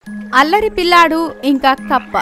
అల్లరి పిల్లాడు ఇంకా కప్ప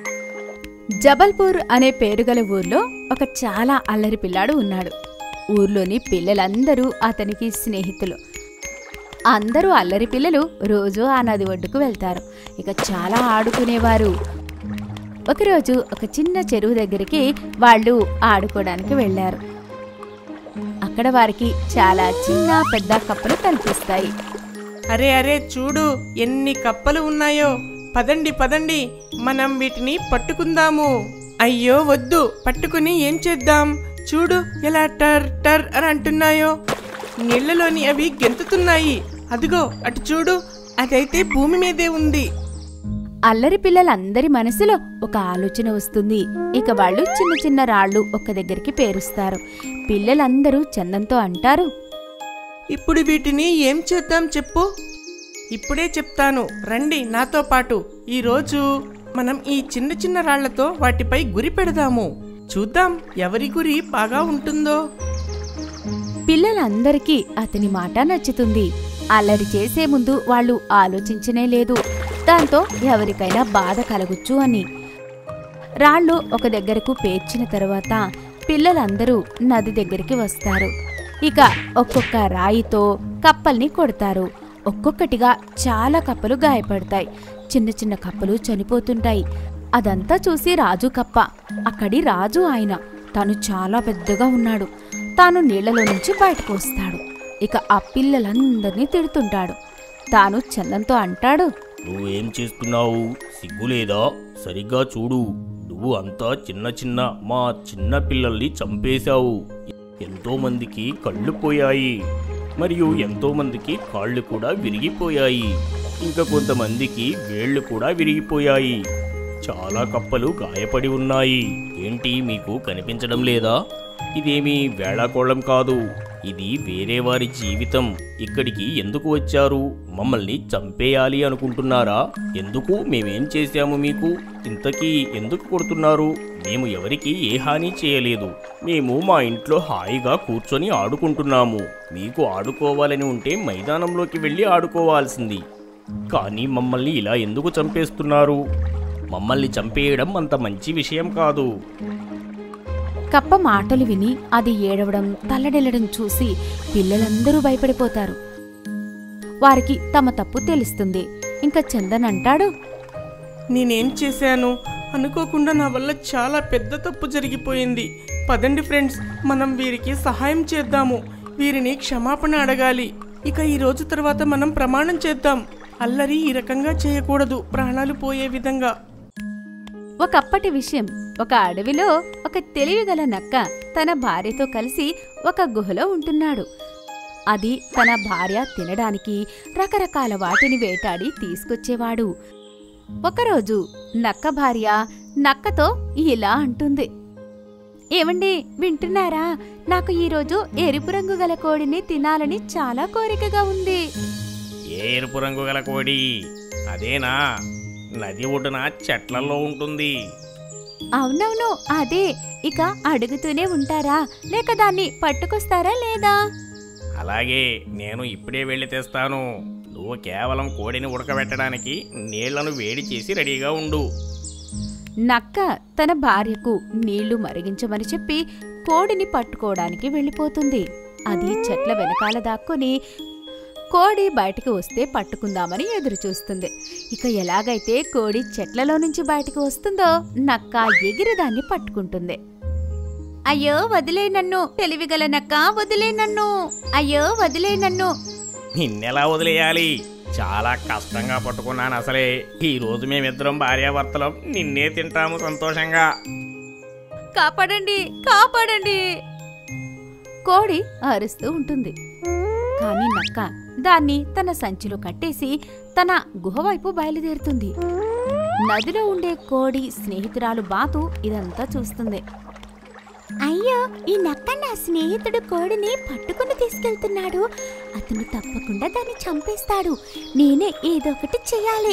జబల్పూర్ అనే పేరుగల ఊర్లో ఒక చాలా అల్లరి పిల్లాడు ఉన్నాడు ఊర్లోని పిల్లలందరూ అతనికి స్నేహితులు అందరూ అల్లరి పిల్లలు రోజూ ఆ నది ఒడ్డుకు వెళ్తారు ఇక చాలా ఆడుకునేవారు ఒకరోజు ఒక చిన్న చెరువు దగ్గరికి వాళ్ళు ఆడుకోవడానికి వెళ్ళారు అక్కడ వారికి చాలా చిన్న పెద్ద కప్పలు కనిపిస్తాయి అరే అరే చూడు ఎన్ని కప్పలు ఉన్నాయో పదండి పదండి మనం వీటిని పట్టుకుందాము అయ్యో వద్దు పట్టుకుని ఏం చేద్దాం చూడు ఎలా టర్ టర్ అని అంటున్నాయో నీళ్లలోని అవి గెంతుతున్నాయి అదిగో అటు చూడు అదైతే భూమి మీదే ఉంది అల్లరి పిల్లలందరి మనసులో ఒక ఆలోచన వస్తుంది ఇక వాళ్ళు చిన్న చిన్న రాళ్ళు ఒక దగ్గరికి పేరుస్తారు పిల్లలందరూ చందంతో అంటారు ఇప్పుడు వీటిని ఏం చేద్దాం చెప్పు ఇప్పుడే చెప్తాను రండి నాతో పాటు ఈరోజు మనం ఈ చిన్న చిన్న రాళ్లతో వాటిపై గురి పెడదాము చూద్దాం ఎవరి గురి బాగా ఉంటుందో పిల్లలందరికీ అతని మాట నచ్చుతుంది అల్లరి చేసే ముందు వాళ్ళు ఆలోచించనే లేదు దాంతో ఎవరికైనా బాధ కలగొచ్చు అని రాళ్ళు ఒక దగ్గరకు పేర్చిన తరువాత పిల్లలందరూ నది దగ్గరికి వస్తారు ఇక ఒక్కొక్క రాయితో కప్పల్ని కొడతారు ఒక్కొక్కటిగా చాలా కప్పలు గాయపడతాయి చిన్న చిన్న కప్పలు చనిపోతుంటాయి అదంతా చూసి రాజు కప్ప అక్కడి రాజు ఆయన తాను చాలా పెద్దగా ఉన్నాడు తాను నీళ్లలో నుంచి బయటకు వస్తాడు ఇక ఆ పిల్లలందరినీ తిడుతుంటాడు తాను చందంతో అంటాడు నువ్వేం చేస్తున్నావు సిగ్గులేదా సరిగ్గా చూడు నువ్వు అంతా చిన్న చిన్న మా చిన్న పిల్లల్ని చంపేశావు ఎంతో మందికి కళ్ళు పోయాయి మరియు ఎంతో మందికి కాళ్ళు కూడా విరిగిపోయాయి ఇంకా కొంతమందికి వేళ్ళు కూడా విరిగిపోయాయి చాలా కప్పలు గాయపడి ఉన్నాయి ఏంటి మీకు కనిపించడం లేదా ఇదేమీ వేళాకోళం కాదు ఇది వేరే వారి జీవితం ఇక్కడికి ఎందుకు వచ్చారు మమ్మల్ని చంపేయాలి అనుకుంటున్నారా ఎందుకు మేమేం చేశాము మీకు ఇంతకీ ఎందుకు కొడుతున్నారు మేము ఎవరికి ఏ హాని చేయలేదు మేము మా ఇంట్లో హాయిగా కూర్చొని ఆడుకుంటున్నాము మీకు ఆడుకోవాలని ఉంటే మైదానంలోకి వెళ్ళి ఆడుకోవాల్సింది కానీ మమ్మల్ని ఇలా ఎందుకు చంపేస్తున్నారు మమ్మల్ని చంపేయడం అంత మంచి విషయం కాదు కప్ప మాటలు విని అది ఏడవడం తల్లడిల్లడం చూసి పిల్లలందరూ భయపడిపోతారు వారికి తమ తప్పు తెలుస్తుంది ఇంకా చందన్ అంటాడు నేనేం చేశాను అనుకోకుండా నా వల్ల చాలా పెద్ద తప్పు జరిగిపోయింది పదండి ఫ్రెండ్స్ మనం వీరికి సహాయం చేద్దాము వీరిని క్షమాపణ అడగాలి ఇక ఈ రోజు తర్వాత మనం ప్రమాణం చేద్దాం అల్లరి ఈ రకంగా చేయకూడదు ప్రాణాలు పోయే విధంగా ఒకప్పటి విషయం ఒక అడవిలో ఒక తెలివిగల నక్క తన భార్యతో కలిసి ఒక గుహలో ఉంటున్నాడు అది తన భార్య తినడానికి రకరకాల వాటిని వేటాడి తీసుకొచ్చేవాడు ఒకరోజు నక్క భార్య నక్కతో ఇలా అంటుంది ఏమండి వింటున్నారా నాకు ఈరోజు ఎరుపు రంగు గల కోడిని తినాలని చాలా కోరికగా ఉంది ఏ ఎరుపు రంగు గల కోడి అదేనా నది ఒడ్డున చెట్లలో ఉంటుంది అవునవును అదే ఇక అడుగుతూనే ఉంటారా లేక దాన్ని పట్టుకొస్తారా లేదా అలాగే నేను ఇప్పుడే వెళ్ళి తెస్తాను నువ్వు కేవలం కోడిని ఉడకబెట్టడానికి నీళ్లను వేడి చేసి రెడీగా ఉండు నక్క తన భార్యకు నీళ్లు మరిగించమని చెప్పి కోడిని పట్టుకోవడానికి వెళ్ళిపోతుంది అది చెట్ల వెనకాల దాక్కుని కోడి బయటికి వస్తే పట్టుకుందామని ఎదురు చూస్తుంది ఇక ఎలాగైతే కోడి చెట్లలో నుంచి బయటికి వస్తుందో నక్క ఎగిరి దాన్ని పట్టుకుంటుంది అయ్యో వదిలే నన్ను తెలివిగల నక్క వదిలే నన్ను అయ్యో వదిలే నన్ను నిన్నెలా వదిలేయాలి చాలా కష్టంగా పట్టుకున్నాను అసలే ఈ రోజు మేమిద్దరం భార్యాభర్తలం నిన్నే తింటాము సంతోషంగా కాపాడండి కాపాడండి కోడి అరుస్తూ ఉంటుంది కానీ నక్క దాన్ని తన సంచిలో కట్టేసి తన గుహ వైపు బయలుదేరుతుంది నదిలో ఉండే కోడి స్నేహితురాలు బాతు ఇదంతా చూస్తుంది అయ్యో ఈ నక్క నా స్నేహితుడు కోడిని పట్టుకుని తీసుకెళ్తున్నాడు అతను తప్పకుండా దాన్ని చంపేస్తాడు నేనే ఏదో ఒకటి చెయ్యాలి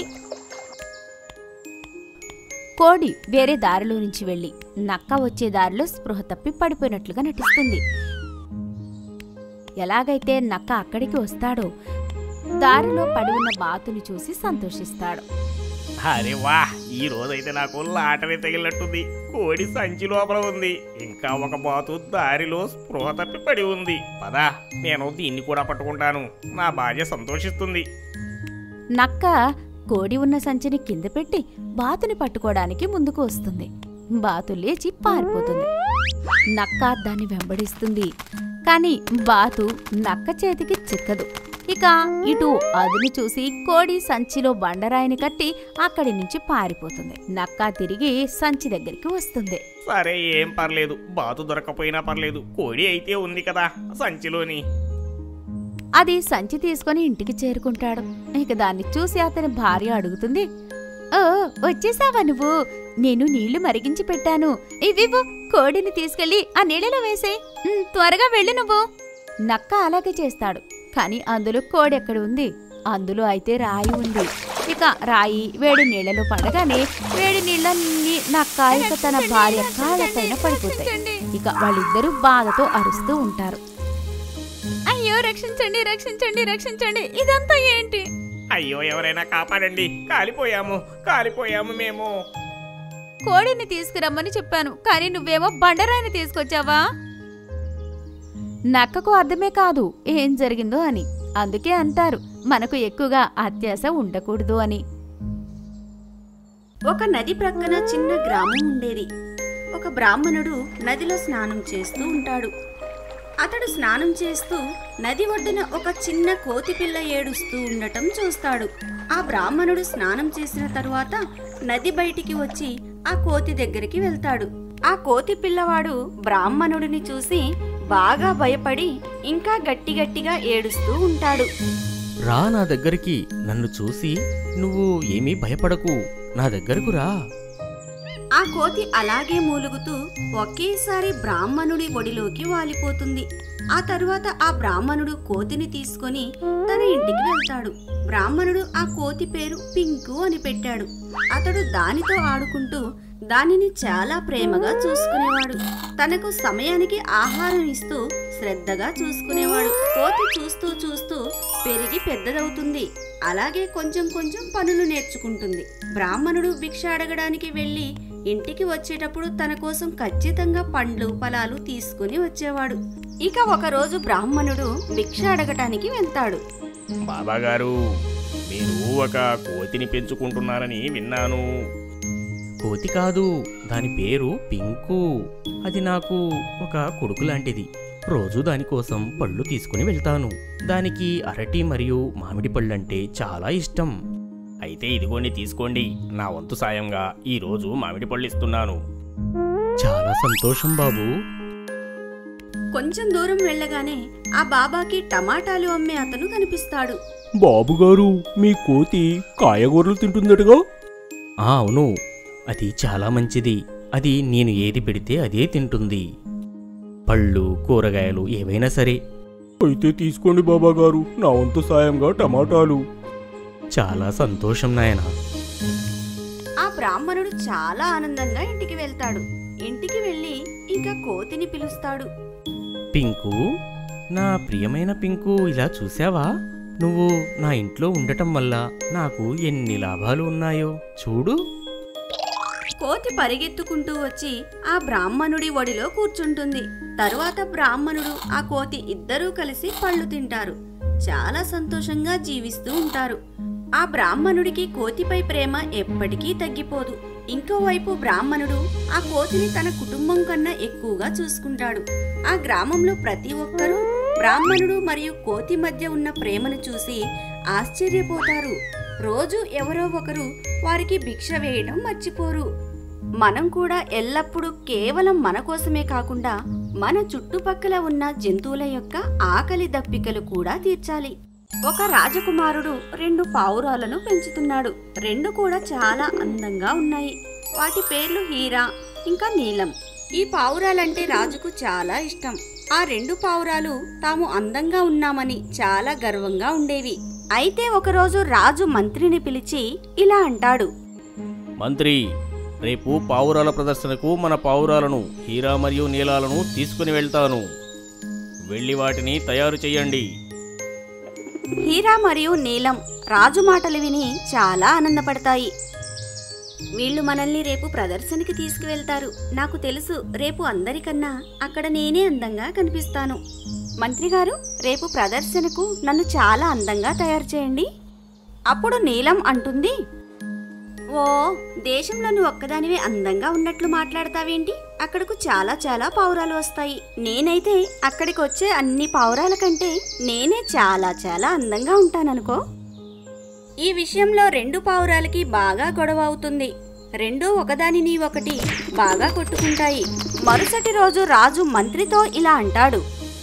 కోడి వేరే దారిలో నుంచి వెళ్ళి నక్క వచ్చే దారిలో స్పృహ తప్పి పడిపోయినట్లుగా నటిస్తుంది ఎలాగైతే నక్క అక్కడికి వస్తాడో దారిలో పడి ఉన్న బాతుని చూసి సంతోషిస్తాడు అరే వా ఈ రోజైతే నాకు లాటరీ తగిలినట్టుంది కోడి సంచి లోపల ఉంది ఇంకా ఒక బాతు దారిలో స్పృహ తప్పి పడి ఉంది పదా నేను దీన్ని కూడా పట్టుకుంటాను నా భార్య సంతోషిస్తుంది నక్క కోడి ఉన్న సంచిని కింద పెట్టి బాతుని పట్టుకోవడానికి ముందుకు వస్తుంది బాతు లేచి పారిపోతుంది నక్క దాన్ని వెంబడిస్తుంది కాని బాతు నక్క చేతికి చిక్కదు ఇక ఇటు అదును చూసి కోడి సంచిలో బండరాయిని కట్టి అక్కడి నుంచి పారిపోతుంది నక్క తిరిగి సంచి దగ్గరికి వస్తుంది సరే ఏం పర్లేదు బాతు దొరకపోయినా పర్లేదు కోడి అయితే ఉంది కదా సంచిలోని అది సంచి తీసుకొని ఇంటికి చేరుకుంటాడు ఇక దాన్ని చూసి అతని భార్య అడుగుతుంది ఓ వచ్చేసావా నువ్వు నేను నీళ్లు మరిగించి పెట్టాను ఇవివ్వు కోడిని తీసుకెళ్లి ఆ నీళ్ళలో వేసే త్వరగా వెళ్ళు నువ్వు నక్క అలాగే చేస్తాడు కాని అందులో కోడి ఎక్కడ ఉంది అందులో అయితే రాయి ఉంది ఇక రాయి వేడి నీళ్లలో పడగానే వేడి నీళ్ళన్నీ నక్క ఇక తన భార్య కాళ్ళపైన పడిపోతాయి ఇక వాళ్ళిద్దరూ బాధతో అరుస్తూ ఉంటారు అయ్యో రక్షించండి రక్షించండి రక్షించండి ఇదంతా ఏంటి అయ్యో ఎవరైనా కాపాడండి కాలిపోయాము కాలిపోయాము మేము కోడిని తీసుకురమ్మని చెప్పాను కానీ నువ్వేమో బండరాయిని తీసుకొచ్చావా నక్కకు అర్థమే కాదు ఏం జరిగిందో అని అందుకే అంటారు మనకు ఎక్కువగా అత్యాశ ఉండకూడదు అని ఒక నది ప్రక్కన చిన్న గ్రామం ఉండేది ఒక బ్రాహ్మణుడు నదిలో స్నానం చేస్తూ ఉంటాడు అతడు స్నానం చేస్తూ నది ఒడ్డున ఒక చిన్న కోతి పిల్ల ఏడుస్తూ ఉండటం చూస్తాడు ఆ బ్రాహ్మణుడు స్నానం చేసిన తరువాత నది బయటికి వచ్చి ఆ కోతి దగ్గరికి వెళ్తాడు ఆ కోతి పిల్లవాడు బ్రాహ్మణుడిని చూసి బాగా భయపడి ఇంకా గట్టి గట్టిగా ఏడుస్తూ ఉంటాడు రా నా దగ్గరికి నన్ను చూసి నువ్వు ఏమీ భయపడకు నా దగ్గరకు రా ఆ కోతి అలాగే మూలుగుతూ ఒకేసారి బ్రాహ్మణుడి ఒడిలోకి వాలిపోతుంది ఆ తరువాత ఆ బ్రాహ్మణుడు కోతిని తీసుకొని తన ఇంటికి వెళ్తాడు బ్రాహ్మణుడు ఆ కోతి పేరు పింకు అని పెట్టాడు అతడు దానితో ఆడుకుంటూ దానిని చాలా ప్రేమగా చూసుకునేవాడు తనకు సమయానికి ఆహారం ఇస్తూ శ్రద్ధగా చూసుకునేవాడు కోతి చూస్తూ చూస్తూ పెరిగి పెద్దదవుతుంది అలాగే కొంచెం కొంచెం పనులు నేర్చుకుంటుంది బ్రాహ్మణుడు భిక్ష అడగడానికి వెళ్ళి ఇంటికి వచ్చేటప్పుడు తన కోసం ఖచ్చితంగా పండ్లు ఫలాలు తీసుకుని వచ్చేవాడు ఇక ఒకరోజు బ్రాహ్మణుడు భిక్ష అడగటానికి వెళ్తాడు బాబాగారు మీరు ఒక కోతిని పెంచుకుంటున్నారని విన్నాను కోతి కాదు దాని పేరు పింకు అది నాకు ఒక కొడుకు లాంటిది రోజు దానికోసం పళ్ళు తీసుకుని వెళ్తాను దానికి అరటి మరియు మామిడి పళ్ళంటే చాలా ఇష్టం అయితే ఇదిగోండి తీసుకోండి నా వంతు సాయంగా ఈ రోజు మామిడి పళ్ళు ఇస్తున్నాను చాలా సంతోషం బాబు కొంచెం దూరం వెళ్ళగానే ఆ బాబాకి టమాటాలు అమ్మే అతను కనిపిస్తాడు బాబుగారు మీ కోతి కాయగూరలు తింటుందటగా అవును అది చాలా మంచిది అది నేను ఏది పెడితే అదే తింటుంది పళ్ళు కూరగాయలు ఏవైనా సరే అయితే తీసుకోండి బాబాగారు నా వంతు సాయంగా టమాటాలు చాలా సంతోషం నాయనా ఆ బ్రాహ్మణుడు చాలా ఆనందంగా ఇంటికి వెళ్తాడు ఇంటికి వెళ్ళి ఇంకా కోతిని పిలుస్తాడు పింకు నా ప్రియమైన పింకు ఇలా చూసావా నువ్వు నా ఇంట్లో ఉండటం వల్ల నాకు ఎన్ని లాభాలు ఉన్నాయో చూడు కోతి పరిగెత్తుకుంటూ వచ్చి ఆ బ్రాహ్మణుడి ఒడిలో కూర్చుంటుంది తరువాత బ్రాహ్మణుడు ఆ కోతి ఇద్దరూ కలిసి పళ్ళు తింటారు చాలా సంతోషంగా జీవిస్తూ ఉంటారు ఆ బ్రాహ్మణుడికి కోతిపై ప్రేమ ఎప్పటికీ తగ్గిపోదు ఇంకోవైపు బ్రాహ్మణుడు ఆ కోతిని తన కుటుంబం కన్నా ఎక్కువగా చూసుకుంటాడు ఆ గ్రామంలో ప్రతి ఒక్కరూ బ్రాహ్మణుడు మరియు కోతి మధ్య ఉన్న ప్రేమను చూసి ఆశ్చర్యపోతారు రోజు ఎవరో ఒకరు వారికి భిక్ష వేయడం మర్చిపోరు మనం కూడా ఎల్లప్పుడూ కేవలం మన కోసమే కాకుండా మన చుట్టుపక్కల ఉన్న జంతువుల యొక్క ఆకలి దప్పికలు కూడా తీర్చాలి ఒక రాజకుమారుడు రెండు పావురాలను పెంచుతున్నాడు రెండు కూడా చాలా అందంగా ఉన్నాయి వాటి పేర్లు హీరా ఇంకా నీలం ఈ పావురాలంటే రాజుకు చాలా ఇష్టం ఆ రెండు పావురాలు తాము అందంగా ఉన్నామని చాలా గర్వంగా ఉండేవి అయితే ఒకరోజు రాజు మంత్రిని పిలిచి ఇలా అంటాడు మంత్రి రేపు పావురాల ప్రదర్శనకు మన పావురాలను హీరా మరియు నీలాలను తీసుకుని వెళ్తాను వెళ్ళి వాటిని తయారు చేయండి హీరా మరియు నీలం రాజు మాటలు విని చాలా ఆనందపడతాయి వీళ్ళు మనల్ని రేపు ప్రదర్శనకి తీసుకువెళ్తారు నాకు తెలుసు రేపు అందరికన్నా అక్కడ నేనే అందంగా కనిపిస్తాను మంత్రి గారు రేపు ప్రదర్శనకు నన్ను చాలా అందంగా తయారు చేయండి అప్పుడు నీలం అంటుంది ఓ దేశంలో నువ్వు ఒక్కదానివే అందంగా ఉన్నట్లు మాట్లాడతావేంటి అక్కడకు చాలా చాలా పావురాలు వస్తాయి నేనైతే అక్కడికి వచ్చే అన్ని పావురాల కంటే నేనే చాలా చాలా అందంగా ఉంటాననుకో ఈ విషయంలో రెండు పావురాలకి బాగా గొడవ అవుతుంది రెండు ఒకదానిని ఒకటి బాగా కొట్టుకుంటాయి మరుసటి రోజు రాజు మంత్రితో ఇలా అంటాడు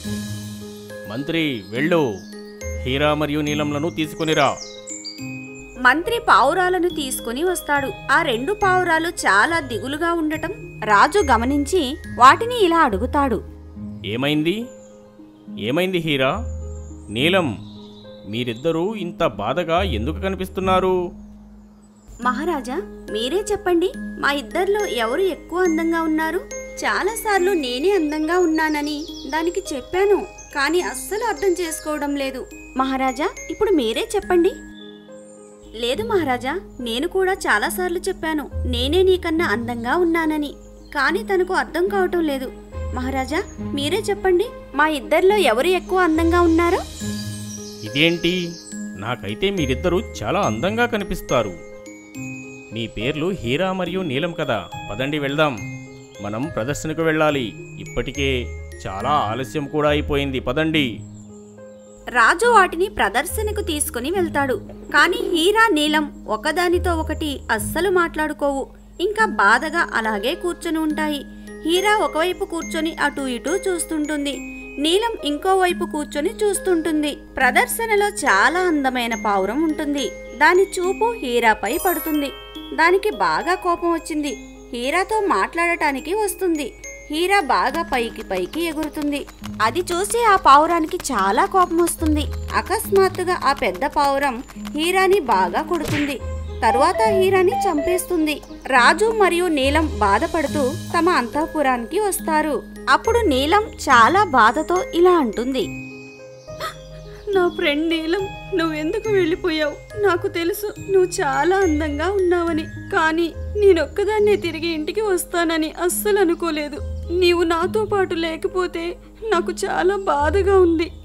మంత్రి వెళ్ళు హీరా మరియు నీలంలను తీసుకునిరా మంత్రి పావురాలను తీసుకుని వస్తాడు ఆ రెండు పావురాలు చాలా దిగులుగా ఉండటం రాజు గమనించి వాటిని ఇలా అడుగుతాడు ఏమైంది ఏమైంది హీరా నీలం మీరిద్దరూ ఇంత బాధగా ఎందుకు కనిపిస్తున్నారు మహారాజా మీరే చెప్పండి మా ఇద్దరిలో ఎవరు ఎక్కువ అందంగా ఉన్నారు చాలాసార్లు నేనే అందంగా ఉన్నానని దానికి చెప్పాను కానీ అస్సలు అర్థం చేసుకోవడం లేదు మహారాజా ఇప్పుడు మీరే చెప్పండి లేదు మహారాజా నేను కూడా చాలాసార్లు చెప్పాను నేనే నీకన్నా అందంగా ఉన్నానని కానీ తనకు అర్థం కావటం లేదు మహారాజా మీరే చెప్పండి మా ఇద్దరిలో ఎవరు ఎక్కువ అందంగా ఉన్నారో ఇదేంటి నాకైతే మీరిద్దరూ చాలా అందంగా కనిపిస్తారు మీ పేర్లు హీరా మరియు నీలం కదా పదండి వెళ్దాం మనం ప్రదర్శనకు వెళ్ళాలి ఇప్పటికే చాలా ఆలస్యం కూడా అయిపోయింది పదండి రాజు వాటిని ప్రదర్శనకు తీసుకుని వెళ్తాడు కానీ హీరా నీలం ఒకదానితో ఒకటి అస్సలు మాట్లాడుకోవు ఇంకా బాధగా అలాగే కూర్చొని ఉంటాయి హీరా ఒకవైపు కూర్చొని అటు ఇటు చూస్తుంటుంది నీలం ఇంకో వైపు కూర్చొని చూస్తుంటుంది ప్రదర్శనలో చాలా అందమైన పావురం ఉంటుంది దాని చూపు హీరాపై పడుతుంది దానికి బాగా కోపం వచ్చింది హీరాతో మాట్లాడటానికి వస్తుంది హీరా బాగా పైకి పైకి ఎగురుతుంది అది చూసి ఆ పావురానికి చాలా కోపం వస్తుంది అకస్మాత్తుగా ఆ పెద్ద పావురం హీరాని బాగా కొడుతుంది తరువాత హీరాని చంపేస్తుంది రాజు మరియు నీలం బాధపడుతూ తమ అంతఃపురానికి వస్తారు అప్పుడు నీలం చాలా బాధతో ఇలా అంటుంది నా ఫ్రెండ్ నీలం నువ్వెందుకు వెళ్ళిపోయావు నాకు తెలుసు నువ్వు చాలా అందంగా ఉన్నావని కానీ నేనొక్కదాన్నే తిరిగి ఇంటికి వస్తానని అస్సలు అనుకోలేదు నీవు నాతో పాటు లేకపోతే నాకు చాలా బాధగా ఉంది